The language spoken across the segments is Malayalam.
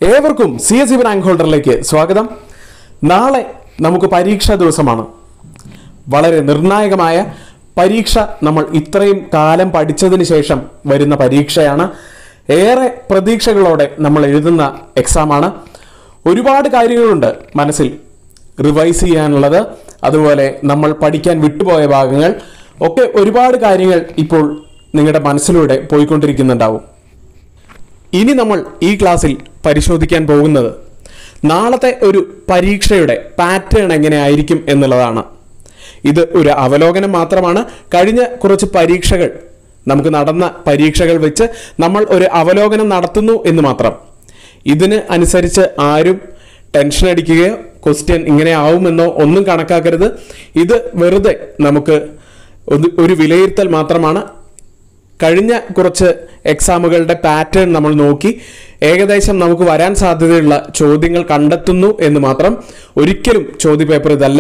ഏവർക്കും സി എസ് ഇ റാങ്ക് ഹോൾഡറിലേക്ക് സ്വാഗതം നാളെ നമുക്ക് പരീക്ഷാ ദിവസമാണ് വളരെ നിർണായകമായ പരീക്ഷ നമ്മൾ ഇത്രയും കാലം പഠിച്ചതിന് ശേഷം വരുന്ന പരീക്ഷയാണ് ഏറെ പ്രതീക്ഷകളോടെ നമ്മൾ എഴുതുന്ന എക്സാമാണ് ഒരുപാട് കാര്യങ്ങളുണ്ട് മനസ്സിൽ റിവൈസ് ചെയ്യാനുള്ളത് അതുപോലെ നമ്മൾ പഠിക്കാൻ വിട്ടുപോയ ഭാഗങ്ങൾ ഒക്കെ ഒരുപാട് കാര്യങ്ങൾ ഇപ്പോൾ നിങ്ങളുടെ മനസ്സിലൂടെ പോയിക്കൊണ്ടിരിക്കുന്നുണ്ടാവും ഇനി നമ്മൾ ഈ ക്ലാസ്സിൽ പരിശോധിക്കാൻ പോകുന്നത് നാളത്തെ ഒരു പരീക്ഷയുടെ പാറ്റേൺ എങ്ങനെയായിരിക്കും എന്നുള്ളതാണ് ഇത് ഒരു അവലോകനം മാത്രമാണ് കഴിഞ്ഞ കുറച്ച് പരീക്ഷകൾ നമുക്ക് നടന്ന പരീക്ഷകൾ വെച്ച് നമ്മൾ ഒരു അവലോകനം നടത്തുന്നു എന്ന് മാത്രം ഇതിന് അനുസരിച്ച് ആരും ടെൻഷൻ അടിക്കുകയോ ക്വസ്റ്റ്യൻ ഇങ്ങനെ ആവുമെന്നോ ഒന്നും കണക്കാക്കരുത് ഇത് വെറുതെ നമുക്ക് ഒരു- ഒരു വിലയിരുത്തൽ മാത്രമാണ് കഴിഞ്ഞ കുറച്ച് എക്സാമുകളുടെ പാറ്റേൺ നമ്മൾ നോക്കി ഏകദേശം നമുക്ക് വരാൻ സാധ്യതയുള്ള ചോദ്യങ്ങൾ കണ്ടെത്തുന്നു എന്ന് മാത്രം ഒരിക്കലും ചോദ്യപേപ്പർ ഇതല്ല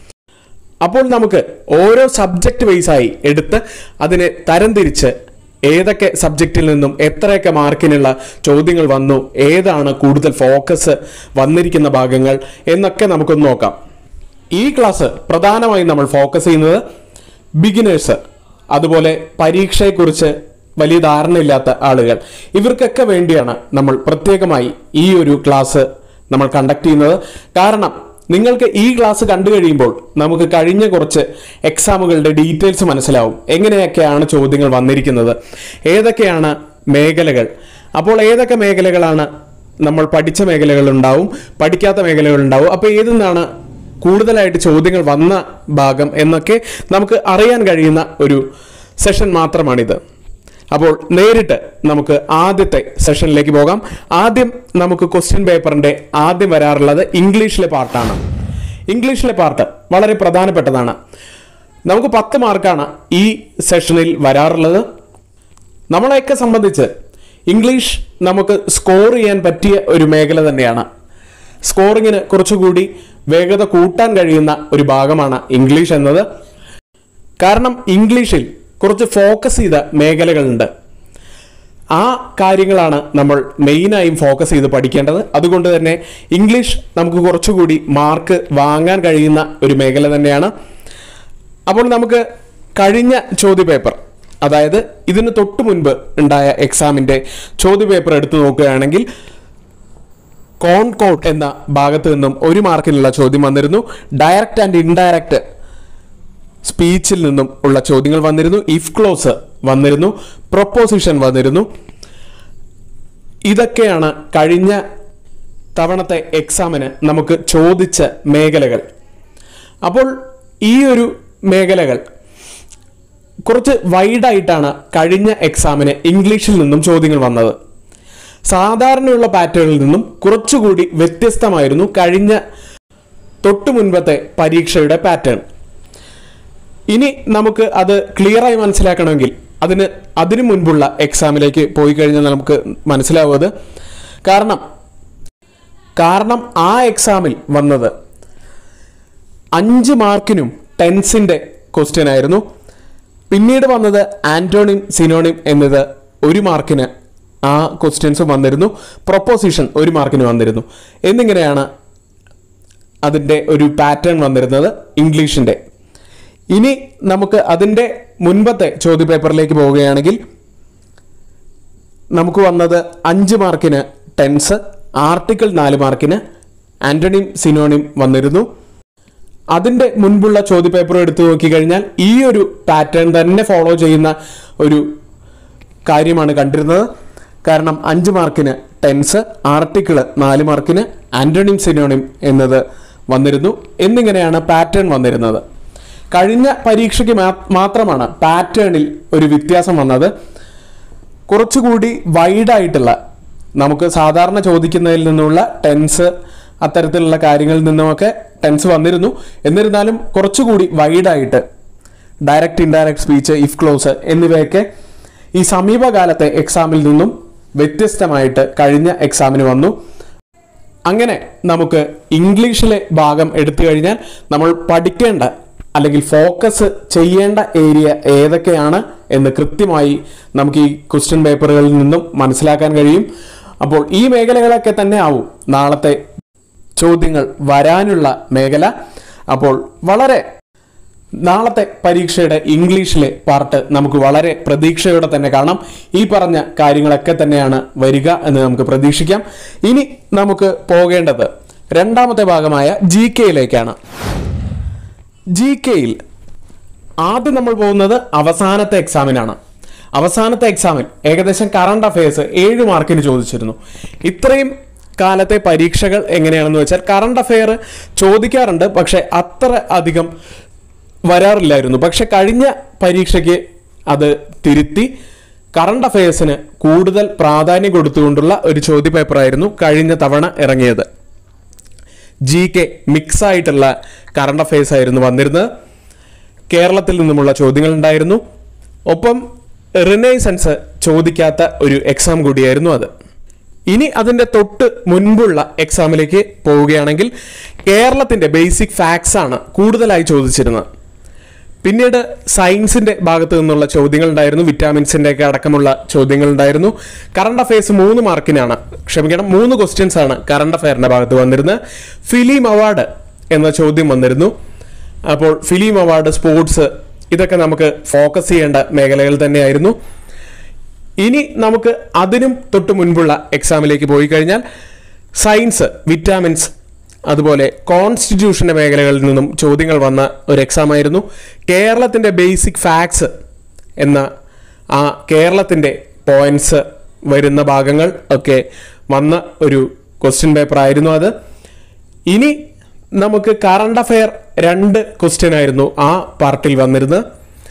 അപ്പോൾ നമുക്ക് ഓരോ സബ്ജക്റ്റ് വൈസായി എടുത്ത് അതിനെ തരംതിരിച്ച് ഏതൊക്കെ സബ്ജക്റ്റിൽ നിന്നും എത്രയൊക്കെ മാർക്കിനുള്ള ചോദ്യങ്ങൾ വന്നു ഏതാണ് കൂടുതൽ ഫോക്കസ് വന്നിരിക്കുന്ന ഭാഗങ്ങൾ എന്നൊക്കെ നമുക്കൊന്ന് നോക്കാം ഈ ക്ലാസ് പ്രധാനമായും നമ്മൾ ഫോക്കസ് ചെയ്യുന്നത് ബിഗിനേഴ്സ് അതുപോലെ പരീക്ഷയെക്കുറിച്ച് വലിയ ധാരണയില്ലാത്ത ആളുകൾ ഇവർക്കൊക്കെ വേണ്ടിയാണ് നമ്മൾ പ്രത്യേകമായി ഈ ഒരു ക്ലാസ് നമ്മൾ കണ്ടക്ട് ചെയ്യുന്നത് കാരണം നിങ്ങൾക്ക് ഈ ക്ലാസ് കണ്ടു കഴിയുമ്പോൾ നമുക്ക് കഴിഞ്ഞ കുറച്ച് എക്സാമുകളുടെ ഡീറ്റെയിൽസ് മനസ്സിലാവും എങ്ങനെയൊക്കെയാണ് ചോദ്യങ്ങൾ വന്നിരിക്കുന്നത് ഏതൊക്കെയാണ് മേഖലകൾ അപ്പോൾ ഏതൊക്കെ മേഖലകളാണ് നമ്മൾ പഠിച്ച മേഖലകളുണ്ടാവും പഠിക്കാത്ത മേഖലകളുണ്ടാവും അപ്പോൾ ഏതിൽ നിന്നാണ് കൂടുതലായിട്ട് ചോദ്യങ്ങൾ വന്ന ഭാഗം എന്നൊക്കെ നമുക്ക് അറിയാൻ കഴിയുന്ന ഒരു സെഷൻ മാത്രമാണിത് അപ്പോൾ നേരിട്ട് നമുക്ക് ആദ്യത്തെ സെഷനിലേക്ക് പോകാം ആദ്യം നമുക്ക് ക്വസ്റ്റ്യൻ പേപ്പറിന്റെ ആദ്യം വരാറുള്ളത് ഇംഗ്ലീഷിലെ പാർട്ടാണ് ഇംഗ്ലീഷിലെ പാർട്ട് വളരെ പ്രധാനപ്പെട്ടതാണ് നമുക്ക് പത്ത് മാർക്കാണ് ഈ സെഷനിൽ വരാറുള്ളത് നമ്മളെയൊക്കെ സംബന്ധിച്ച് ഇംഗ്ലീഷ് നമുക്ക് സ്കോർ ചെയ്യാൻ പറ്റിയ ഒരു മേഖല തന്നെയാണ് സ്കോറിങ്ങിന് കുറച്ചുകൂടി വേഗത കൂട്ടാൻ കഴിയുന്ന ഒരു ഭാഗമാണ് ഇംഗ്ലീഷ് എന്നത് കാരണം ഇംഗ്ലീഷിൽ കുറച്ച് ഫോക്കസ് ചെയ്ത മേഖലകളുണ്ട് ആ കാര്യങ്ങളാണ് നമ്മൾ മെയിനായും ഫോക്കസ് ചെയ്ത് പഠിക്കേണ്ടത് അതുകൊണ്ട് തന്നെ ഇംഗ്ലീഷ് നമുക്ക് കുറച്ചുകൂടി മാർക്ക് വാങ്ങാൻ കഴിയുന്ന ഒരു മേഖല തന്നെയാണ് അപ്പോൾ നമുക്ക് കഴിഞ്ഞ ചോദ്യപേപ്പർ അതായത് ഇതിന് തൊട്ട് മുൻപ് ഉണ്ടായ എക്സാമിൻ്റെ ചോദ്യപേപ്പർ എടുത്തു നോക്കുകയാണെങ്കിൽ കോൺകോട്ട് എന്ന ഭാഗത്ത് നിന്നും ഒരു മാർക്കിനുള്ള ചോദ്യം വന്നിരുന്നു ഡയറക്റ്റ് ആൻഡ് ഇൻഡയറക്റ്റ് സ്പീച്ചിൽ നിന്നും ഉള്ള ചോദ്യങ്ങൾ വന്നിരുന്നു ഇഫ് ക്ലോസ് വന്നിരുന്നു പ്രൊപ്പോസിഷൻ വന്നിരുന്നു ഇതൊക്കെയാണ് കഴിഞ്ഞ തവണത്തെ എക്സാമിന് നമുക്ക് ചോദിച്ച മേഖലകൾ അപ്പോൾ ഈ ഒരു മേഖലകൾ കുറച്ച് വൈഡായിട്ടാണ് കഴിഞ്ഞ എക്സാമിന് ഇംഗ്ലീഷിൽ നിന്നും ചോദ്യങ്ങൾ വന്നത് സാധാരണയുള്ള പാറ്റേണിൽ നിന്നും കുറച്ചുകൂടി വ്യത്യസ്തമായിരുന്നു കഴിഞ്ഞ തൊട്ടു മുൻപത്തെ പരീക്ഷയുടെ പാറ്റേൺ ഇനി നമുക്ക് അത് ക്ലിയറായി മനസ്സിലാക്കണമെങ്കിൽ അതിന് അതിനു മുൻപുള്ള എക്സാമിലേക്ക് പോയി കഴിഞ്ഞാൽ നമുക്ക് മനസ്സിലാവും അത് കാരണം കാരണം ആ എക്സാമിൽ വന്നത് അഞ്ച് മാർക്കിനും ടെൻസിൻ്റെ ക്വസ്റ്റ്യൻ ആയിരുന്നു പിന്നീട് വന്നത് ആന്റോണിം സിനോണിം എന്നത് ഒരു മാർക്കിന് ആ ക്വസ്റ്റ്യൻസും വന്നിരുന്നു പ്രൊപ്പോസിഷൻ ഒരു മാർക്കിന് വന്നിരുന്നു എന്നിങ്ങനെയാണ് അതിൻ്റെ ഒരു പാറ്റേൺ വന്നിരുന്നത് ഇംഗ്ലീഷിൻ്റെ ഇനി നമുക്ക് അതിൻ്റെ മുൻപത്തെ ചോദ്യപേപ്പറിലേക്ക് പോവുകയാണെങ്കിൽ നമുക്ക് വന്നത് അഞ്ച് മാർക്കിന് ടെൻസ് ആർട്ടിക്കിൾ നാല് മാർക്കിന് ആന്റണിം സിനോണിം വന്നിരുന്നു അതിൻ്റെ മുൻപുള്ള ചോദ്യപേപ്പർ എടുത്തു നോക്കിക്കഴിഞ്ഞാൽ ഈ ഒരു പാറ്റേൺ തന്നെ ഫോളോ ചെയ്യുന്ന ഒരു കാര്യമാണ് കണ്ടിരുന്നത് കാരണം അഞ്ച് മാർക്കിന് ടെൻസ് ആർട്ടിക്കിള് നാല് മാർക്കിന് ആന്റണിം സിനോണിം എന്നത് വന്നിരുന്നു എന്നിങ്ങനെയാണ് പാറ്റേൺ വന്നിരുന്നത് കഴിഞ്ഞ പരീക്ഷയ്ക്ക് മാ- മാത്രമാണ് പാറ്റേണിൽ ഒരു വ്യത്യാസം വന്നത് കുറച്ചുകൂടി വൈഡായിട്ടുള്ള നമുക്ക് സാധാരണ ചോദിക്കുന്നതിൽ നിന്നുള്ള ടെൻസ് അത്തരത്തിലുള്ള കാര്യങ്ങളിൽ നിന്നുമൊക്കെ ടെൻസ് വന്നിരുന്നു എന്നിരുന്നാലും കുറച്ചുകൂടി വൈഡായിട്ട് direct indirect speech if clause എന്നിവയൊക്കെ ഈ സമീപകാലത്തെ എക്സാമിൽ നിന്നും വ്യത്യസ്തമായിട്ട് കഴിഞ്ഞ എക്സാമിന് വന്നു അങ്ങനെ നമുക്ക് ഇംഗ്ലീഷിലെ ഭാഗം എടുത്തു കഴിഞ്ഞാൽ നമ്മൾ പഠിക്കേണ്ട അല്ലെങ്കിൽ ഫോക്കസ് ചെയ്യേണ്ട ഏരിയ ഏതൊക്കെയാണ് എന്ന് കൃത്യമായി നമുക്ക് ഈ ക്വസ്റ്റ്യൻ പേപ്പറുകളിൽ നിന്നും മനസ്സിലാക്കാൻ കഴിയും അപ്പോൾ ഈ മേഖലകളൊക്കെ തന്നെ ആവും നാളത്തെ ചോദ്യങ്ങൾ വരാനുള്ള മേഖല അപ്പോൾ വളരെ നാളത്തെ പരീക്ഷയുടെ ഇംഗ്ലീഷിലെ പാർട്ട് നമുക്ക് വളരെ പ്രതീക്ഷയോടെ തന്നെ കാണാം ഈ പറഞ്ഞ കാര്യങ്ങളൊക്കെ തന്നെയാണ് വരിക എന്ന് നമുക്ക് പ്രതീക്ഷിക്കാം ഇനി നമുക്ക് പോകേണ്ടത് രണ്ടാമത്തെ ഭാഗമായ ജി കെയിലേക്കാണ് ജി കെയിൽ ആദ്യം നമ്മൾ പോകുന്നത് അവസാനത്തെ എക്സാമിനാണ് അവസാനത്തെ എക്സാമിൻ ഏകദേശം കറണ്ട് അഫയേഴ്സ് ഏഴ് മാർക്കിന് ചോദിച്ചിരുന്നു ഇത്രയും കാലത്തെ പരീക്ഷകൾ എങ്ങനെയാണെന്ന് വെച്ചാൽ കറണ്ട് അഫെയർ ചോദിക്കാറുണ്ട് പക്ഷെ അത്ര അധികം വരാറില്ലായിരുന്നു പക്ഷെ കഴിഞ്ഞ പരീക്ഷയ്ക്ക് അത് തിരുത്തി കറണ്ട് അഫയേഴ്സിന് കൂടുതൽ പ്രാധാന്യം കൊടുത്തുകൊണ്ടുള്ള ഒരു ചോദ്യപേപ്പറായിരുന്നു കഴിഞ്ഞ തവണ ഇറങ്ങിയത് ജി കെ മിക്സ് ആയിട്ടുള്ള കറണ്ട് അഫയേഴ്സ് ആയിരുന്നു വന്നിരുന്നത് കേരളത്തിൽ നിന്നുമുള്ള ചോദ്യങ്ങൾ ഉണ്ടായിരുന്നു ഒപ്പം റിനൈസൻസ് ചോദിക്കാത്ത ഒരു എക്സാം കൂടിയായിരുന്നു അത് ഇനി അതിൻ്റെ തൊട്ട് മുൻപുള്ള എക്സാമിലേക്ക് പോവുകയാണെങ്കിൽ കേരളത്തിൻ്റെ ബേസിക് ഫാക്ട്സ് ആണ് കൂടുതലായി ചോദിച്ചിരുന്നത് പിന്നീട് സയൻസിന്റെ ഭാഗത്തു നിന്നുള്ള ചോദ്യങ്ങൾ ഉണ്ടായിരുന്നു വിറ്റാമിൻസിന്റെ ഒക്കെ അടക്കമുള്ള ചോദ്യങ്ങൾ ഉണ്ടായിരുന്നു കറണ്ട് അഫയേഴ്സ് മൂന്ന് മാർക്കിനാണ് ക്ഷമിക്കണം മൂന്ന് ക്വസ്റ്റ്യൻസ് ആണ് കറണ്ട് അഫയറിന്റെ ഭാഗത്ത് വന്നിരുന്നത് ഫിലിം അവാർഡ് എന്ന ചോദ്യം വന്നിരുന്നു അപ്പോൾ ഫിലിം അവാർഡ് സ്പോർട്സ് ഇതൊക്കെ നമുക്ക് ഫോക്കസ് ചെയ്യേണ്ട മേഖലകൾ തന്നെയായിരുന്നു ഇനി നമുക്ക് അതിനും തൊട്ട് മുൻപുള്ള എക്സാമിലേക്ക് പോയി കഴിഞ്ഞാൽ സയൻസ് വിറ്റാമിൻസ് അതുപോലെ കോൺസ്റ്റിറ്റ്യൂഷന്റെ മേഖലകളിൽ നിന്നും ചോദ്യങ്ങൾ വന്ന ഒരു എക്സാം ആയിരുന്നു കേരളത്തിന്റെ ബേസിക് ഫാക്ട്സ് എന്ന ആ കേരളത്തിന്റെ പോയിന്റ്സ് വരുന്ന ഭാഗങ്ങൾ ഒക്കെ വന്ന ഒരു ക്വസ്റ്റ്യൻ പേപ്പർ ആയിരുന്നു അത് ഇനി നമുക്ക് കറണ്ട് അഫെയർ രണ്ട് ക്വസ്റ്റ്യൻ ആയിരുന്നു ആ പാർട്ടിൽ വന്നിരുന്നത്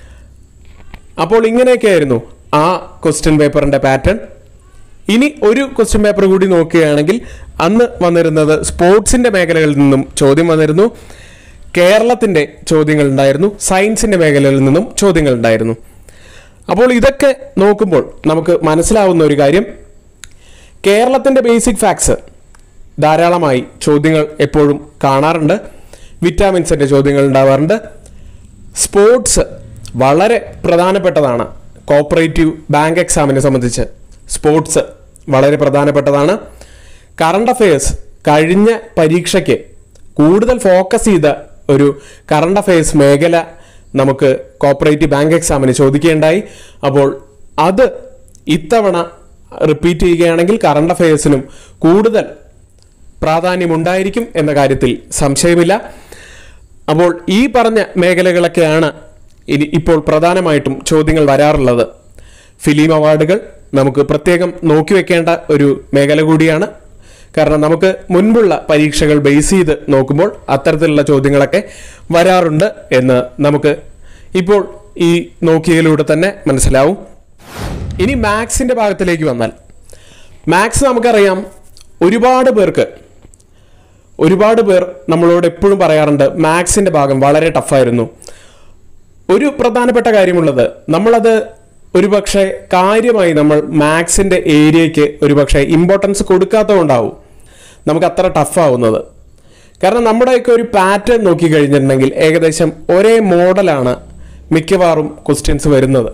അപ്പോൾ ഇങ്ങനെയൊക്കെയായിരുന്നു ആ ക്വസ്റ്റ്യൻ പേപ്പറിന്റെ പാറ്റേൺ ഇനി ഒരു ക്വസ്റ്റ്യൻ പേപ്പർ കൂടി നോക്കുകയാണെങ്കിൽ അന്ന് വന്നിരുന്നത് സ്പോർട്സിന്റെ മേഖലകളിൽ നിന്നും ചോദ്യം വന്നിരുന്നു കേരളത്തിന്റെ ചോദ്യങ്ങൾ ഉണ്ടായിരുന്നു സയൻസിന്റെ മേഖലകളിൽ നിന്നും ചോദ്യങ്ങൾ ഉണ്ടായിരുന്നു അപ്പോൾ ഇതൊക്കെ നോക്കുമ്പോൾ നമുക്ക് മനസ്സിലാവുന്ന ഒരു കാര്യം കേരളത്തിന്റെ ബേസിക് ഫാക്ട്സ് ധാരാളമായി ചോദ്യങ്ങൾ എപ്പോഴും കാണാറുണ്ട് വിറ്റാമിൻസിന്റെ ചോദ്യങ്ങൾ ഉണ്ടാവാറുണ്ട് സ്പോർട്സ് വളരെ പ്രധാനപ്പെട്ടതാണ് കോപ്പറേറ്റീവ് ബാങ്ക് എക്സാമിനെ സംബന്ധിച്ച് സ്പോർട്സ് വളരെ പ്രധാനപ്പെട്ടതാണ് കറണ്ട് അഫയേഴ്സ് കഴിഞ്ഞ പരീക്ഷയ്ക്ക് കൂടുതൽ ഫോക്കസ് ചെയ്ത ഒരു കറണ്ട് അഫയേഴ്സ് മേഖല നമുക്ക് കോപ്പറേറ്റീവ് ബാങ്ക് എക്സാമിന് ചോദിക്കുകയുണ്ടായി അപ്പോൾ അത് ഇത്തവണ റിപ്പീറ്റ് ചെയ്യുകയാണെങ്കിൽ കറണ്ട് അഫയേഴ്സിനും കൂടുതൽ പ്രാധാന്യമുണ്ടായിരിക്കും എന്ന കാര്യത്തിൽ സംശയമില്ല അപ്പോൾ ഈ പറഞ്ഞ മേഖലകളൊക്കെയാണ് ഇനി ഇപ്പോൾ പ്രധാനമായിട്ടും ചോദ്യങ്ങൾ വരാറുള്ളത് ഫിലിം അവാർഡുകൾ നമുക്ക് പ്രത്യേകം നോക്കി വെക്കേണ്ട ഒരു മേഖല കൂടിയാണ് കാരണം നമുക്ക് മുൻപുള്ള പരീക്ഷകൾ ബേസ് ചെയ്ത് നോക്കുമ്പോൾ അത്തരത്തിലുള്ള ചോദ്യങ്ങളൊക്കെ വരാറുണ്ട് എന്ന് നമുക്ക് ഇപ്പോൾ ഈ നോക്കിയതിലൂടെ തന്നെ മനസ്സിലാവും ഇനി മാത്സിന്റെ ഭാഗത്തിലേക്ക് വന്നാൽ മാത്സ് നമുക്കറിയാം ഒരുപാട് പേർക്ക് ഒരുപാട് പേർ നമ്മളോട് എപ്പോഴും പറയാറുണ്ട് മാത്സിന്റെ ഭാഗം വളരെ ടഫായിരുന്നു ഒരു പ്രധാനപ്പെട്ട കാര്യമുള്ളത് നമ്മളത് ഒരുപക്ഷെ കാര്യമായി നമ്മൾ മാത്സിന്റെ ഏരിയയ്ക്ക് ഒരുപക്ഷെ ഇമ്പോർട്ടൻസ് കൊടുക്കാത്തതുകൊണ്ടാവും നമുക്ക് അത്ര ടഫാവുന്നത് കാരണം നമ്മുടെയൊക്കെ ഒരു പാറ്റേൺ നോക്കി കഴിഞ്ഞിട്ടുണ്ടെങ്കിൽ ഏകദേശം ഒരേ മോഡലാണ് മിക്കവാറും ക്വസ്റ്റ്യൻസ് വരുന്നത്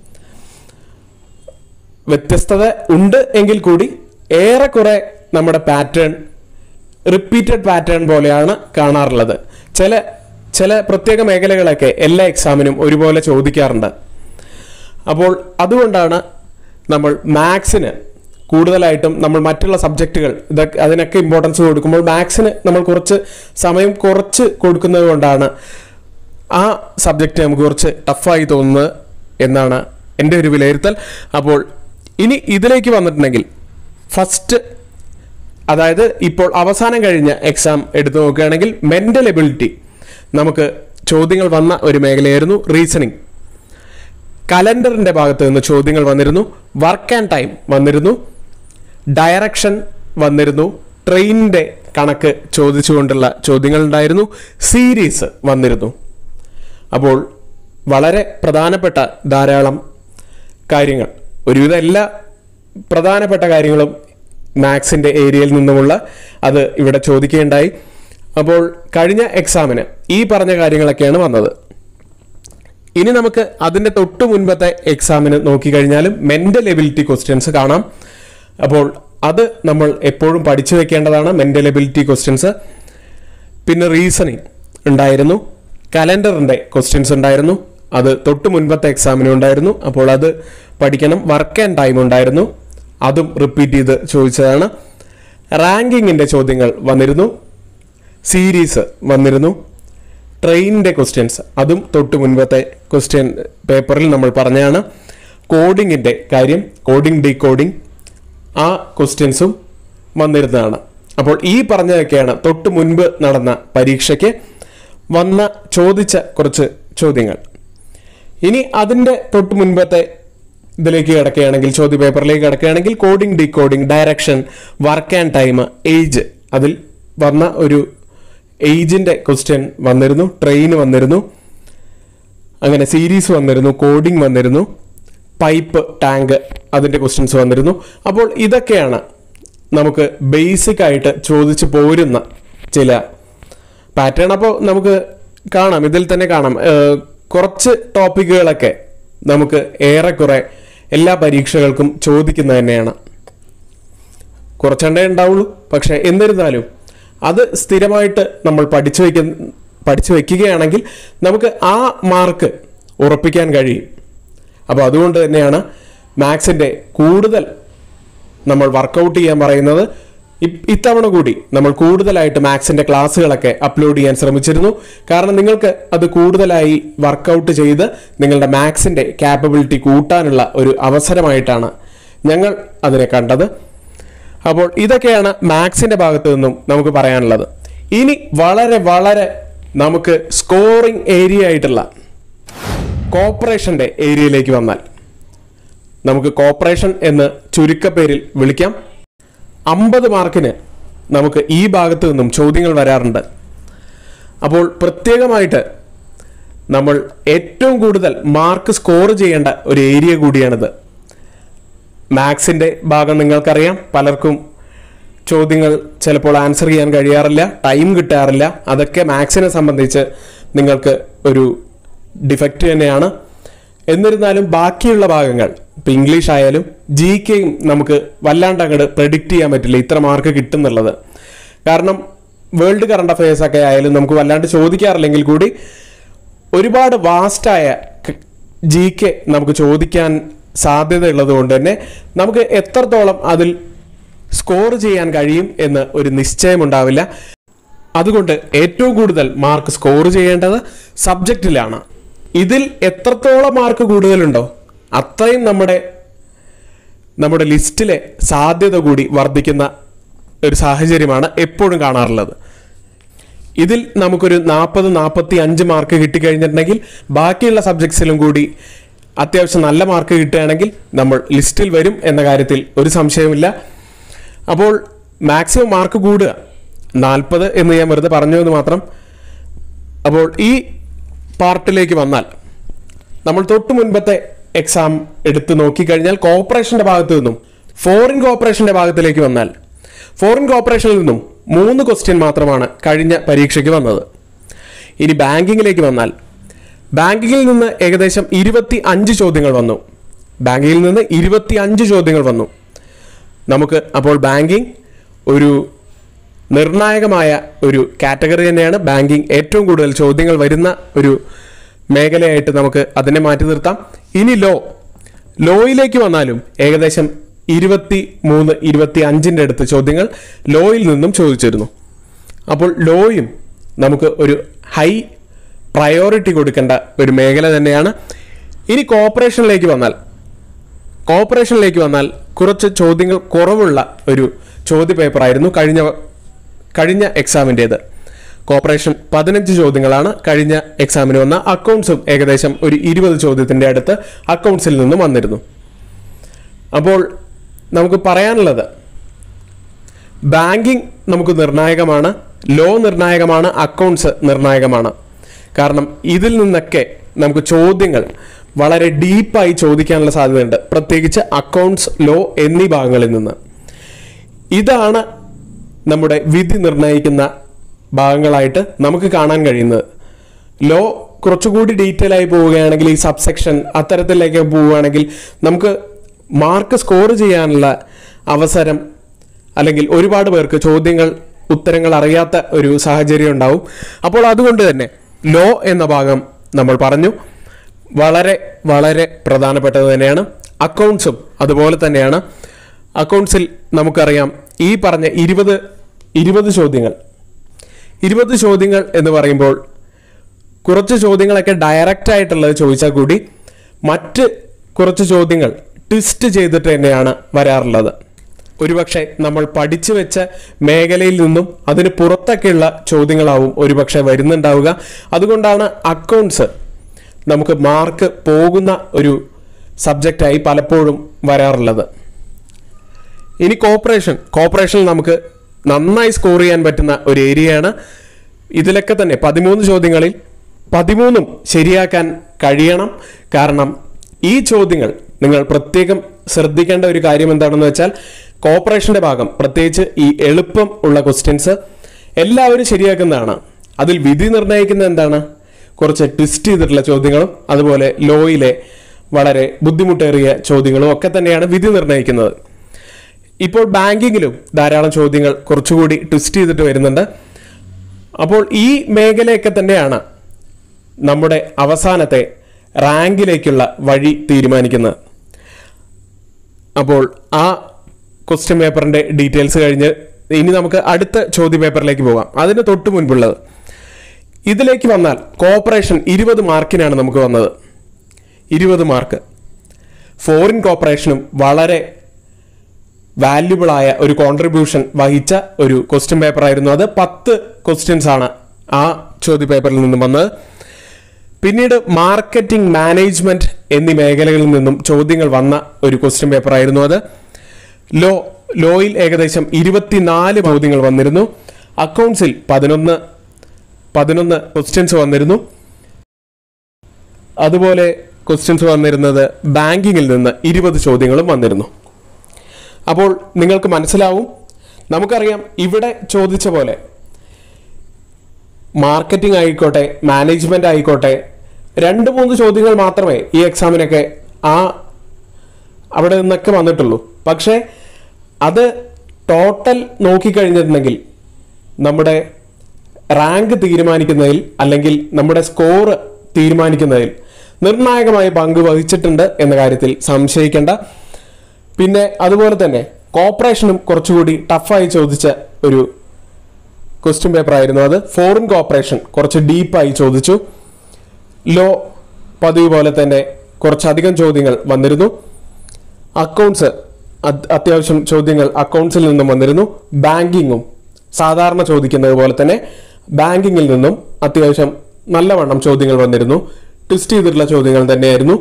വ്യത്യസ്തത ഉണ്ട് എങ്കിൽ കൂടി ഏറെക്കുറെ നമ്മുടെ പാറ്റേൺ റിപ്പീറ്റഡ് പാറ്റേൺ പോലെയാണ് കാണാറുള്ളത് ചില ചില പ്രത്യേക മേഖലകളൊക്കെ എല്ലാ എക്സാമിനും ഒരുപോലെ ചോദിക്കാറുണ്ട് അപ്പോൾ അതുകൊണ്ടാണ് നമ്മൾ മാത്സിന് കൂടുതലായിട്ടും നമ്മൾ മറ്റുള്ള സബ്ജക്റ്റുകൾ ഇതൊക്കെ അതിനൊക്കെ ഇമ്പോർട്ടൻസ് കൊടുക്കുമ്പോൾ മാത്സിന് നമ്മൾ കുറച്ച് സമയം കുറച്ച് കൊടുക്കുന്നത് കൊണ്ടാണ് ആ സബ്ജക്റ്റ് നമുക്ക് കുറച്ച് ടഫായി തോന്നുന്നത് എന്നാണ് എൻ്റെ ഒരു വിലയിരുത്തൽ അപ്പോൾ ഇനി ഇതിലേക്ക് വന്നിട്ടുണ്ടെങ്കിൽ ഫസ്റ്റ് അതായത് ഇപ്പോൾ അവസാനം കഴിഞ്ഞ എക്സാം എടുത്തു നോക്കുകയാണെങ്കിൽ മെൻ്റൽ എബിലിറ്റി നമുക്ക് ചോദ്യങ്ങൾ വന്ന ഒരു മേഖലയായിരുന്നു റീസണിങ് കലണ്ടറിൻ്റെ ഭാഗത്ത് നിന്ന് ചോദ്യങ്ങൾ വന്നിരുന്നു വർക്ക് ആൻഡ് ടൈം വന്നിരുന്നു ഡയറക്ഷൻ വന്നിരുന്നു ട്രെയിനിൻ്റെ കണക്ക് ചോദിച്ചുകൊണ്ടുള്ള ചോദ്യങ്ങൾ ഉണ്ടായിരുന്നു സീരീസ് വന്നിരുന്നു അപ്പോൾ വളരെ പ്രധാനപ്പെട്ട ധാരാളം കാര്യങ്ങൾ ഒരുവിധം എല്ലാ പ്രധാനപ്പെട്ട കാര്യങ്ങളും മാത്സിൻ്റെ ഏരിയയിൽ നിന്നുമുള്ള അത് ഇവിടെ ചോദിക്കുകയുണ്ടായി അപ്പോൾ കഴിഞ്ഞ എക്സാമിന് ഈ പറഞ്ഞ കാര്യങ്ങളൊക്കെയാണ് വന്നത് ഇനി നമുക്ക് അതിൻ്റെ തൊട്ട് മുൻപത്തെ എക്സാമിന് നോക്കിക്കഴിഞ്ഞാലും മെൻ്റൽ എബിലിറ്റി ക്വസ്റ്റ്യൻസ് കാണാം അപ്പോൾ അത് നമ്മൾ എപ്പോഴും പഠിച്ചു വെക്കേണ്ടതാണ് മെൻ്റൽ എബിലിറ്റി ക്വസ്റ്റ്യൻസ് പിന്നെ റീസണിങ് ഉണ്ടായിരുന്നു കലണ്ടറിൻ്റെ ക്വസ്റ്റ്യൻസ് ഉണ്ടായിരുന്നു അത് തൊട്ട് മുൻപത്തെ എക്സാമിനും ഉണ്ടായിരുന്നു അപ്പോൾ അത് പഠിക്കണം വർക്ക് ആൻഡ് ടൈം ഉണ്ടായിരുന്നു അതും റിപ്പീറ്റ് ചെയ്ത് ചോദിച്ചതാണ് റാങ്കിങ്ങിൻ്റെ ചോദ്യങ്ങൾ വന്നിരുന്നു സീരീസ് വന്നിരുന്നു ട്രെയിനിൻ്റെ ക്വസ്റ്റ്യൻസ് അതും തൊട്ട് മുൻപത്തെ ക്വസ്റ്റ്യൻ പേപ്പറിൽ നമ്മൾ പറഞ്ഞതാണ് കോഡിങ്ങിൻ്റെ കാര്യം കോഡിംഗ് ഡീ കോഡിംഗ് ആ ക്വസ്റ്റ്യൻസും വന്നിരുന്നതാണ് അപ്പോൾ ഈ പറഞ്ഞതൊക്കെയാണ് തൊട്ട് മുൻപ് നടന്ന പരീക്ഷയ്ക്ക് വന്ന ചോദിച്ച കുറച്ച് ചോദ്യങ്ങൾ ഇനി അതിൻ്റെ തൊട്ട് മുൻപത്തെ ഇതിലേക്ക് കിടക്കുകയാണെങ്കിൽ ചോദ്യ പേപ്പറിലേക്ക് കിടക്കുകയാണെങ്കിൽ coding decoding direction work and time age അതിൽ വന്ന ഒരു ഏജിൻ്റെ ക്വസ്റ്റ്യൻ വന്നിരുന്നു ട്രെയിൻ വന്നിരുന്നു അങ്ങനെ സീരീസ് വന്നിരുന്നു കോഡിംഗ് വന്നിരുന്നു പൈപ്പ് ടാങ്ക് അതിൻ്റെ ക്വസ്റ്റ്യൻസ് വന്നിരുന്നു അപ്പോൾ ഇതൊക്കെയാണ് നമുക്ക് ബേസിക് ആയിട്ട് ചോദിച്ചു പോരുന്ന ചില പാറ്റേൺ അപ്പോൾ നമുക്ക് കാണാം ഇതിൽ തന്നെ കാണാം ഏഹ് കുറച്ച് ടോപ്പിക്കുകളൊക്കെ നമുക്ക് ഏറെക്കുറെ എല്ലാ പരീക്ഷകൾക്കും ചോദിക്കുന്നത് തന്നെയാണ് കുറച്ചെണ്ണേ ഉണ്ടാവുള്ളൂ പക്ഷെ എന്നിരുന്നാലും അത് സ്ഥിരമായിട്ട് നമ്മൾ പഠിച്ചു വയ്ക്കുന്ന പഠിച്ചു വയ്ക്കുകയാണെങ്കിൽ നമുക്ക് ആ മാർക്ക് ഉറപ്പിക്കാൻ കഴിയും അപ്പോൾ അതുകൊണ്ട് തന്നെയാണ് മാത്സിൻ്റെ കൂടുതൽ നമ്മൾ വർക്കൗട്ട് ചെയ്യാൻ പറയുന്നത് ഇ- ഇത്തവണ കൂടി നമ്മൾ കൂടുതലായിട്ട് മാത്സിന്റെ ക്ലാസ്സുകളൊക്കെ അപ്ലോഡ് ചെയ്യാൻ ശ്രമിച്ചിരുന്നു കാരണം നിങ്ങൾക്ക് അത് കൂടുതലായി വർക്കൗട്ട് ചെയ്ത് നിങ്ങളുടെ മാത്സിന്റെ കാപ്പബിലിറ്റി കൂട്ടാനുള്ള ഒരു അവസരമായിട്ടാണ് ഞങ്ങൾ അതിനെ കണ്ടത് അപ്പോൾ ഇതൊക്കെയാണ് മാത്സിന്റെ ഭാഗത്തു നിന്നും നമുക്ക് പറയാനുള്ളത് ഇനി വളരെ വളരെ നമുക്ക് സ്കോറിംഗ് ഏരിയ ആയിട്ടുള്ള കോപ്പറേഷന്റെ ഏരിയയിലേക്ക് വന്നാൽ നമുക്ക് കോപ്പറേഷൻ എന്ന് ചുരുക്കപ്പേരിൽ വിളിക്കാം അമ്പത് മാർക്കിന് നമുക്ക് ഈ ഭാഗത്ത് നിന്നും ചോദ്യങ്ങൾ വരാറുണ്ട് അപ്പോൾ പ്രത്യേകമായിട്ട് നമ്മൾ ഏറ്റവും കൂടുതൽ മാർക്ക് സ്കോർ ചെയ്യേണ്ട ഒരു ഏരിയ കൂടിയാണിത് മാത്സിൻ്റെ ഭാഗം നിങ്ങൾക്കറിയാം പലർക്കും ചോദ്യങ്ങൾ ചിലപ്പോൾ ആൻസർ ചെയ്യാൻ കഴിയാറില്ല ടൈം കിട്ടാറില്ല അതൊക്കെ മാത്സിനെ സംബന്ധിച്ച് നിങ്ങൾക്ക് ഒരു ഡിഫക്റ്റ് തന്നെയാണ് എന്നിരുന്നാലും ബാക്കിയുള്ള ഭാഗങ്ങൾ ഇപ്പം ഇംഗ്ലീഷ് ആയാലും ജി കെയും നമുക്ക് വല്ലാണ്ട് അങ്ങോട്ട് പ്രഡിക്റ്റ് ചെയ്യാൻ പറ്റില്ല ഇത്ര മാർക്ക് കിട്ടുന്നുള്ളത് കാരണം വേൾഡ് കറണ്ട് അഫയേഴ്സ് ഒക്കെ ആയാലും നമുക്ക് വല്ലാണ്ട് ചോദിക്കാറില്ലെങ്കിൽ കൂടി ഒരുപാട് വാസ്റ്റായ ജി കെ നമുക്ക് ചോദിക്കാൻ സാധ്യതയുള്ളത് കൊണ്ട് തന്നെ നമുക്ക് എത്രത്തോളം അതിൽ സ്കോർ ചെയ്യാൻ കഴിയും എന്ന് ഒരു നിശ്ചയമുണ്ടാവില്ല അതുകൊണ്ട് ഏറ്റവും കൂടുതൽ മാർക്ക് സ്കോർ ചെയ്യേണ്ടത് സബ്ജക്റ്റിലാണ് ഇതിൽ എത്രത്തോളം മാർക്ക് കൂടുതലുണ്ടോ അത്രയും നമ്മുടെ നമ്മുടെ ലിസ്റ്റിലെ സാധ്യത കൂടി വർദ്ധിക്കുന്ന ഒരു സാഹചര്യമാണ് എപ്പോഴും കാണാറുള്ളത് ഇതിൽ നമുക്കൊരു നാൽപ്പത് നാൽപ്പത്തി അഞ്ച് മാർക്ക് കിട്ടിക്കഴിഞ്ഞിട്ടുണ്ടെങ്കിൽ ബാക്കിയുള്ള സബ്ജക്ട്സിലും കൂടി അത്യാവശ്യം നല്ല മാർക്ക് കിട്ടുകയാണെങ്കിൽ നമ്മൾ ലിസ്റ്റിൽ വരും എന്ന കാര്യത്തിൽ ഒരു സംശയമില്ല അപ്പോൾ മാക്സിമം മാർക്ക് കൂടുക നാൽപ്പത് എന്ന് ഞാൻ വെറുതെ പറഞ്ഞു എന്ന് മാത്രം അപ്പോൾ ഈ പാർട്ടിലേക്ക് വന്നാൽ നമ്മൾ തൊട്ട് മുൻപത്തെ എക്സാം എടുത്ത് നോക്കിക്കഴിഞ്ഞാൽ കോപ്പറേഷന്റെ ഭാഗത്തു നിന്നും ഫോറിൻ കോപ്പറേഷന്റെ ഭാഗത്തിലേക്ക് വന്നാൽ ഫോറിൻ കോപ്പറേഷനിൽ നിന്നും മൂന്ന് ക്വസ്റ്റ്യൻ മാത്രമാണ് കഴിഞ്ഞ പരീക്ഷയ്ക്ക് വന്നത് ഇനി ബാങ്കിങ്ങിലേക്ക് വന്നാൽ ബാങ്കിങ്ങിൽ നിന്ന് ഏകദേശം ഇരുപത്തി അഞ്ച് ചോദ്യങ്ങൾ വന്നു ബാങ്കിങ്ങിൽ നിന്ന് ഇരുപത്തി അഞ്ച് ചോദ്യങ്ങൾ വന്നു നമുക്ക് അപ്പോൾ ബാങ്കിങ് ഒരു നിർണായകമായ ഒരു കാറ്റഗറി തന്നെയാണ് ബാങ്കിങ് ഏറ്റവും കൂടുതൽ ചോദ്യങ്ങൾ വരുന്ന ഒരു മേഖലയായിട്ട് നമുക്ക് അതിനെ മാറ്റി നിർത്താം ഇനി ലോ ലോയിലേക്ക് വന്നാലും ഏകദേശം ഇരുപത്തി മൂന്ന് ഇരുപത്തി അഞ്ചിൻ്റെ അടുത്ത് ചോദ്യങ്ങൾ ലോയിൽ നിന്നും ചോദിച്ചിരുന്നു അപ്പോൾ ലോയും നമുക്ക് ഒരു ഹൈ പ്രയോറിറ്റി കൊടുക്കേണ്ട ഒരു മേഖല തന്നെയാണ് ഇനി കോപ്പറേഷനിലേക്ക് വന്നാൽ കോപ്പറേഷനിലേക്ക് വന്നാൽ കുറച്ച് ചോദ്യങ്ങൾ കുറവുള്ള ഒരു ചോദ്യ പേപ്പറായിരുന്നു കഴിഞ്ഞ കഴിഞ്ഞ എക്സാമിൻ്റേത് കോപ്പറേഷൻ പതിനഞ്ച് ചോദ്യങ്ങളാണ് കഴിഞ്ഞ എക്സാമിന് വന്ന അക്കൗണ്ട്സും ഏകദേശം ഒരു ഇരുപത് ചോദ്യത്തിൻ്റെ അടുത്ത് അക്കൗണ്ട്സിൽ നിന്നും വന്നിരുന്നു അപ്പോൾ നമുക്ക് പറയാനുള്ളത് ബാങ്കിങ് നമുക്ക് നിർണായകമാണ് ലോ നിർണായകമാണ് അക്കൗണ്ട്സ് നിർണായകമാണ് കാരണം ഇതിൽ നിന്നൊക്കെ നമുക്ക് ചോദ്യങ്ങൾ വളരെ ഡീപ്പായി ചോദിക്കാനുള്ള സാധ്യതയുണ്ട് പ്രത്യേകിച്ച് അക്കൗണ്ട്സ് ലോ എന്നീ ഭാഗങ്ങളിൽ നിന്ന് ഇതാണ് നമ്മുടെ വിധി നിർണ്ണയിക്കുന്ന ഭാഗങ്ങളായിട്ട് നമുക്ക് കാണാൻ കഴിയുന്നത് ലോ കുറച്ചുകൂടി ഡീറ്റെയിൽ ആയി പോവുകയാണെങ്കിൽ ഈ സബ്സെക്ഷൻ അത്തരത്തിലേക്ക് പോവുകയാണെങ്കിൽ നമുക്ക് മാർക്ക് സ്കോർ ചെയ്യാനുള്ള അവസരം അല്ലെങ്കിൽ ഒരുപാട് പേർക്ക് ചോദ്യങ്ങൾ ഉത്തരങ്ങൾ അറിയാത്ത ഒരു സാഹചര്യം ഉണ്ടാവും അപ്പോൾ അതുകൊണ്ട് തന്നെ ലോ എന്ന ഭാഗം നമ്മൾ പറഞ്ഞു വളരെ വളരെ പ്രധാനപ്പെട്ടത് തന്നെയാണ് അക്കൗണ്ട്സും അതുപോലെ തന്നെയാണ് അക്കൗണ്ട്സിൽ നമുക്കറിയാം ഈ പറഞ്ഞ ഇരുപത് ഇരുപത് ചോദ്യങ്ങൾ ഇരുപത് ചോദ്യങ്ങൾ എന്ന് പറയുമ്പോൾ കുറച്ച് ചോദ്യങ്ങളൊക്കെ ഡയറക്റ്റ് ആയിട്ടുള്ളത് ചോദിച്ചാൽ കൂടി മറ്റ് കുറച്ച് ചോദ്യങ്ങൾ ട്വിസ്റ്റ് ചെയ്തിട്ട് തന്നെയാണ് വരാറുള്ളത് ഒരുപക്ഷെ നമ്മൾ പഠിച്ചു വെച്ച മേഖലയിൽ നിന്നും അതിന് പുറത്തൊക്കെയുള്ള ചോദ്യങ്ങളാവും ഒരുപക്ഷെ വരുന്നുണ്ടാവുക അതുകൊണ്ടാണ് അക്കൗണ്ട്സ് നമുക്ക് മാർക്ക് പോകുന്ന ഒരു സബ്ജക്റ്റായി പലപ്പോഴും വരാറുള്ളത് ഇനി കോപ്പറേഷൻ കോപ്പറേഷനിൽ നമുക്ക് നന്നായി സ്കോർ ചെയ്യാൻ പറ്റുന്ന ഒരു ഏരിയയാണ് ഇതിലൊക്കെ തന്നെ പതിമൂന്ന് ചോദ്യങ്ങളിൽ പതിമൂന്നും ശരിയാക്കാൻ കഴിയണം കാരണം ഈ ചോദ്യങ്ങൾ നിങ്ങൾ പ്രത്യേകം ശ്രദ്ധിക്കേണ്ട ഒരു കാര്യം എന്താണെന്ന് വെച്ചാൽ കോപ്പറേഷന്റെ ഭാഗം പ്രത്യേകിച്ച് ഈ എളുപ്പം ഉള്ള ക്വസ്റ്റ്യൻസ് എല്ലാവരും ശരിയാക്കുന്നതാണ് അതിൽ വിധി നിർണ്ണയിക്കുന്നത് എന്താണ് കുറച്ച് ട്വിസ്റ്റ് ചെയ്തിട്ടുള്ള ചോദ്യങ്ങളും അതുപോലെ ലോയിലെ വളരെ ബുദ്ധിമുട്ടേറിയ ചോദ്യങ്ങളും ഒക്കെ തന്നെയാണ് വിധി നിർണ്ണയിക്കുന്നത് ഇപ്പോൾ ബാങ്കിങ്ങിലും ധാരാളം ചോദ്യങ്ങൾ കുറച്ചുകൂടി ട്വിസ്റ്റ് ചെയ്തിട്ട് വരുന്നുണ്ട് അപ്പോൾ ഈ മേഖലയൊക്കെ തന്നെയാണ് നമ്മുടെ അവസാനത്തെ റാങ്കിലേക്കുള്ള വഴി തീരുമാനിക്കുന്നത് അപ്പോൾ ആ ക്വസ്റ്റ്യൻ പേപ്പറിന്റെ ഡീറ്റെയിൽസ് കഴിഞ്ഞ് ഇനി നമുക്ക് അടുത്ത ചോദ്യ പേപ്പറിലേക്ക് പോകാം അതിന് തൊട്ട് മുൻപുള്ളത് ഇതിലേക്ക് വന്നാൽ കോപ്പറേഷൻ ഇരുപത് മാർക്കിനാണ് നമുക്ക് വന്നത് ഇരുപത് മാർക്ക് ഫോറിൻ കോപ്പറേഷനും വളരെ വാല്യുബിൾ ആയ ഒരു കോൺട്രിബ്യൂഷൻ വഹിച്ച ഒരു ക്വസ്റ്റ്യൻ പേപ്പർ ആയിരുന്നു അത് പത്ത് ക്വസ്റ്റ്യൻസ് ആണ് ആ ചോദ്യ പേപ്പറിൽ നിന്നും വന്നത് പിന്നീട് മാർക്കറ്റിംഗ് മാനേജ്മെന്റ് എന്നീ മേഖലകളിൽ നിന്നും ചോദ്യങ്ങൾ വന്ന ഒരു ക്വസ്റ്റ്യൻ പേപ്പർ ആയിരുന്നു അത് ലോ ലോയിൽ ഏകദേശം ഇരുപത്തിനാല് ചോദ്യങ്ങൾ വന്നിരുന്നു അക്കൗണ്ട്സിൽ പതിനൊന്ന് പതിനൊന്ന് ക്വസ്റ്റ്യൻസ് വന്നിരുന്നു അതുപോലെ ക്വസ്റ്റ്യൻസ് വന്നിരുന്നത് ബാങ്കിങ്ങിൽ നിന്ന് ഇരുപത് ചോദ്യങ്ങളും വന്നിരുന്നു അപ്പോൾ നിങ്ങൾക്ക് മനസ്സിലാവും നമുക്കറിയാം ഇവിടെ ചോദിച്ച പോലെ മാർക്കറ്റിംഗ് ആയിക്കോട്ടെ മാനേജ്മെന്റ് ആയിക്കോട്ടെ രണ്ട് മൂന്ന് ചോദ്യങ്ങൾ മാത്രമേ ഈ എക്സാമിനൊക്കെ ആ അവിടെ നിന്നൊക്കെ വന്നിട്ടുള്ളൂ പക്ഷേ അത് ടോട്ടൽ നോക്കിക്കഴിഞ്ഞിട്ടുണ്ടെങ്കിൽ നമ്മുടെ റാങ്ക് തീരുമാനിക്കുന്നതിൽ അല്ലെങ്കിൽ നമ്മുടെ സ്കോർ തീരുമാനിക്കുന്നതിൽ നിർണായകമായ പങ്ക് വഹിച്ചിട്ടുണ്ട് എന്ന കാര്യത്തിൽ സംശയിക്കേണ്ട പിന്നെ അതുപോലെ തന്നെ കോപ്പറേഷനും കുറച്ചുകൂടി ടഫായി ചോദിച്ച ഒരു ക്വസ്റ്റ്യൻ പേപ്പർ ആയിരുന്നു അത് ഫോറിൻ കോപ്പറേഷൻ കുറച്ച് ഡീപ്പായി ചോദിച്ചു ലോ പതിവ് പോലെ തന്നെ കുറച്ചധികം ചോദ്യങ്ങൾ വന്നിരുന്നു അക്കൗണ്ട്സ് അത് അത്യാവശ്യം ചോദ്യങ്ങൾ അക്കൗണ്ട്സിൽ നിന്നും വന്നിരുന്നു ബാങ്കിങ്ങും സാധാരണ ചോദിക്കുന്നത് പോലെ തന്നെ ബാങ്കിങ്ങിൽ നിന്നും അത്യാവശ്യം നല്ലവണ്ണം ചോദ്യങ്ങൾ വന്നിരുന്നു ട്വിസ്റ്റ് ചെയ്തിട്ടുള്ള ചോദ്യങ്ങൾ തന്നെയായിരുന്നു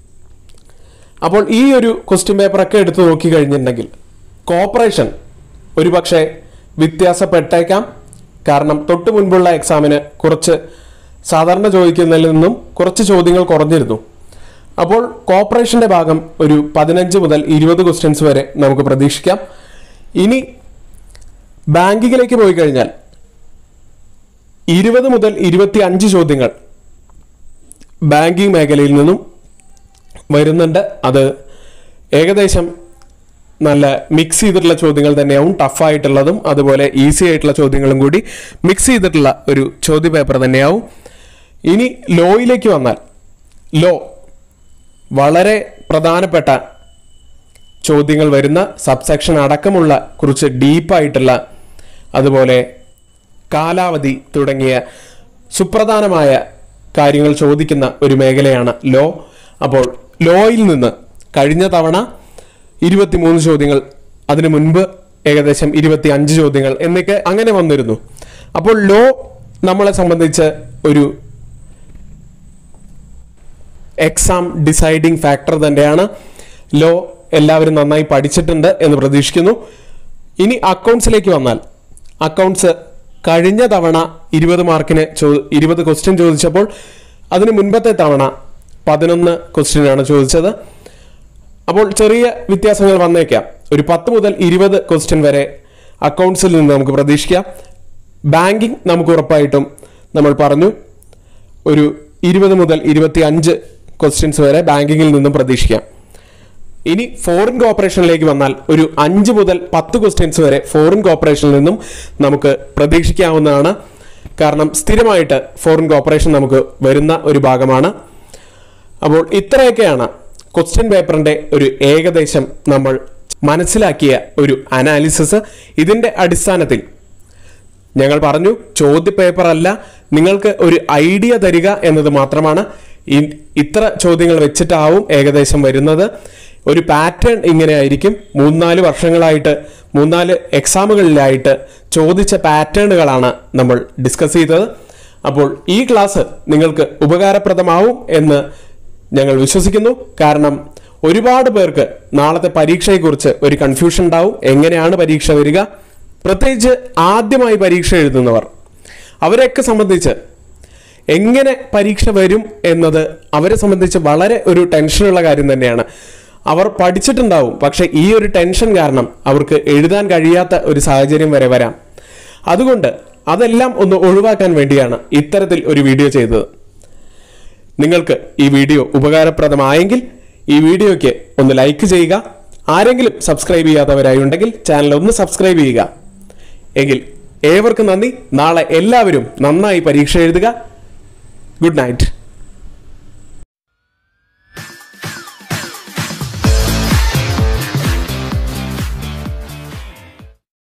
അപ്പോൾ ഈ ഒരു ക്വസ്റ്റ്യൻ പേപ്പറൊക്കെ എടുത്തു നോക്കി കഴിഞ്ഞിട്ടുണ്ടെങ്കിൽ കോപ്പറേഷൻ ഒരുപക്ഷെ വ്യത്യാസപ്പെട്ടേക്കാം കാരണം തൊട്ട് മുൻപുള്ള എക്സാമിന് കുറച്ച് സാധാരണ ചോദിക്കുന്നതിൽ നിന്നും കുറച്ച് ചോദ്യങ്ങൾ കുറഞ്ഞിരുന്നു അപ്പോൾ കോപ്പറേഷന്റെ ഭാഗം ഒരു പതിനഞ്ച് മുതൽ ഇരുപത് ക്വസ്റ്റ്യൻസ് വരെ നമുക്ക് പ്രതീക്ഷിക്കാം ഇനി ബാങ്കിങ്ങിലേക്ക് പോയി കഴിഞ്ഞാൽ ഇരുപത് മുതൽ ഇരുപത്തി അഞ്ച് ചോദ്യങ്ങൾ ബാങ്കിങ് മേഖലയിൽ നിന്നും വരുന്നുണ്ട് അത് ഏകദേശം നല്ല മിക്സ് ചെയ്തിട്ടുള്ള ചോദ്യങ്ങൾ തന്നെയാവും ടഫായിട്ടുള്ളതും അതുപോലെ ഈസി ആയിട്ടുള്ള ചോദ്യങ്ങളും കൂടി മിക്സ് ചെയ്തിട്ടുള്ള ഒരു ചോദ്യ പേപ്പർ തന്നെയാവും ഇനി ലോയിലേക്ക് വന്നാൽ ലോ വളരെ പ്രധാനപ്പെട്ട ചോദ്യങ്ങൾ വരുന്ന സബ്സെക്ഷൻ അടക്കമുള്ള കുറച്ച് ഡീപ്പായിട്ടുള്ള അതുപോലെ കാലാവധി തുടങ്ങിയ സുപ്രധാനമായ കാര്യങ്ങൾ ചോദിക്കുന്ന ഒരു മേഖലയാണ് ലോ അപ്പോൾ ലോയിൽ നിന്ന് കഴിഞ്ഞ തവണ ഇരുപത്തിമൂന്ന് ചോദ്യങ്ങൾ അതിനു മുൻപ് ഏകദേശം ഇരുപത്തി അഞ്ച് ചോദ്യങ്ങൾ എന്നൊക്കെ അങ്ങനെ വന്നിരുന്നു അപ്പോൾ ലോ നമ്മളെ സംബന്ധിച്ച് ഒരു എക്സാം ഡിസൈഡിങ് ഫാക്ടർ തന്നെയാണ് ലോ എല്ലാവരും നന്നായി പഠിച്ചിട്ടുണ്ട് എന്ന് പ്രതീക്ഷിക്കുന്നു ഇനി അക്കൗണ്ട്സിലേക്ക് വന്നാൽ അക്കൗണ്ട്സ് കഴിഞ്ഞ തവണ ഇരുപത് മാർക്കിന് ചോ ഇരുപത് ക്വസ്റ്റ്യൻ ചോദിച്ചപ്പോൾ അതിന് മുൻപത്തെ തവണ പതിനൊന്ന് ക്വസ്റ്റ്യനാണ് ചോദിച്ചത് അപ്പോൾ ചെറിയ വ്യത്യാസങ്ങൾ വന്നേക്കാം ഒരു പത്ത് മുതൽ ഇരുപത് ക്വസ്റ്റ്യൻ വരെ അക്കൗണ്ട്സിൽ നിന്ന് നമുക്ക് പ്രതീക്ഷിക്കാം ബാങ്കിങ് നമുക്ക് ഉറപ്പായിട്ടും നമ്മൾ പറഞ്ഞു ഒരു ഇരുപത് മുതൽ ഇരുപത്തി അഞ്ച് ക്വസ്റ്റ്യൻസ് വരെ ബാങ്കിങ്ങിൽ നിന്നും പ്രതീക്ഷിക്കാം ഇനി ഫോറിൻ കോപ്പറേഷനിലേക്ക് വന്നാൽ ഒരു അഞ്ച് മുതൽ പത്ത് ക്വസ്റ്റ്യൻസ് വരെ ഫോറിൻ കോപ്പറേഷനിൽ നിന്നും നമുക്ക് പ്രതീക്ഷിക്കാവുന്നതാണ് കാരണം സ്ഥിരമായിട്ട് ഫോറിൻ കോപ്പറേഷൻ നമുക്ക് വരുന്ന ഒരു ഭാഗമാണ് അപ്പോൾ ഇത്രയൊക്കെയാണ് ക്വസ്റ്റ്യൻ പേപ്പറിന്റെ ഒരു ഏകദേശം നമ്മൾ മനസ്സിലാക്കിയ ഒരു അനാലിസിസ് ഇതിന്റെ അടിസ്ഥാനത്തിൽ ഞങ്ങൾ പറഞ്ഞു ചോദ്യ പേപ്പർ അല്ല നിങ്ങൾക്ക് ഒരു ഐഡിയ തരിക എന്നത് മാത്രമാണ് ഇ- ഇത്ര ചോദ്യങ്ങൾ വെച്ചിട്ടാവും ഏകദേശം വരുന്നത് ഒരു പാറ്റേൺ ഇങ്ങനെ ആയിരിക്കും മൂന്നാല് വർഷങ്ങളായിട്ട് മൂന്നാല് എക്സാമുകളിലായിട്ട് ചോദിച്ച പാറ്റേണുകളാണ് നമ്മൾ ഡിസ്കസ് ചെയ്തത് അപ്പോൾ ഈ ക്ലാസ് നിങ്ങൾക്ക് ഉപകാരപ്രദമാവും എന്ന് ഞങ്ങൾ വിശ്വസിക്കുന്നു കാരണം ഒരുപാട് പേർക്ക് നാളത്തെ പരീക്ഷയെക്കുറിച്ച് ഒരു കൺഫ്യൂഷൻ ഉണ്ടാവും എങ്ങനെയാണ് പരീക്ഷ വരിക പ്രത്യേകിച്ച് ആദ്യമായി പരീക്ഷ എഴുതുന്നവർ അവരെയൊക്കെ സംബന്ധിച്ച് എങ്ങനെ പരീക്ഷ വരും എന്നത് അവരെ സംബന്ധിച്ച് വളരെ ഒരു ടെൻഷനുള്ള കാര്യം തന്നെയാണ് അവർ പഠിച്ചിട്ടുണ്ടാവും പക്ഷെ ഈ ഒരു ടെൻഷൻ കാരണം അവർക്ക് എഴുതാൻ കഴിയാത്ത ഒരു സാഹചര്യം വരെ വരാം അതുകൊണ്ട് അതെല്ലാം ഒന്ന് ഒഴിവാക്കാൻ വേണ്ടിയാണ് ഇത്തരത്തിൽ ഒരു വീഡിയോ ചെയ്തത് നിങ്ങൾക്ക് ഈ വീഡിയോ ഉപകാരപ്രദമായെങ്കിൽ ഈ വീഡിയോയ്ക്ക് ഒന്ന് ലൈക്ക് ചെയ്യുക ആരെങ്കിലും സബ്സ്ക്രൈബ് ചെയ്യാത്തവരായി ഉണ്ടെങ്കിൽ ചാനൽ ഒന്ന് സബ്സ്ക്രൈബ് ചെയ്യുക എങ്കിൽ ഏവർക്കും നന്ദി നാളെ എല്ലാവരും നന്നായി പരീക്ഷ എഴുതുക ഗുഡ് നൈറ്റ്